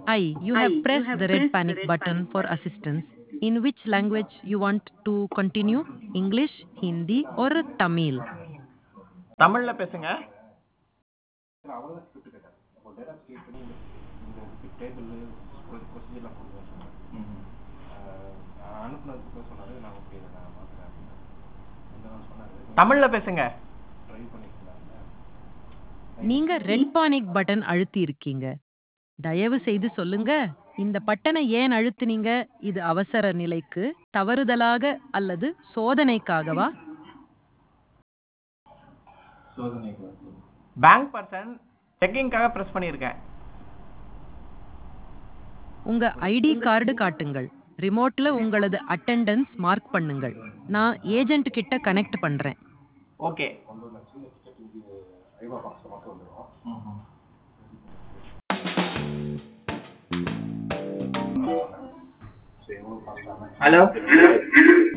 I, you have pressed the red panic button for assistance. In which language you want to continue? English, Hindi, or Tamil? தமிழ்ல பேசுங்க தமிழ்ல பேசுங்க நீங்க red panic button அழுத்தி இருக்கீங்க தயவு செய்து சொல்லுங்க இந்த பட்டனை ஏன் அழுத்தினீங்க இது அவசர நிலைக்கு தவறுதலாக அல்லது சோதனைக்காகவா பேங்க் பர்சன் செக்கிங்காக பிரஸ் பண்ணியிருக்கேன் உங்க ஐடி கார்டு காட்டுங்கள் ரிமோட்ல உங்களது அட்டெண்டன்ஸ் மார்க் பண்ணுங்கள் நான் ஏஜென்ட் கிட்ட கனெக்ட் பண்றேன் ஓகே ஹலோ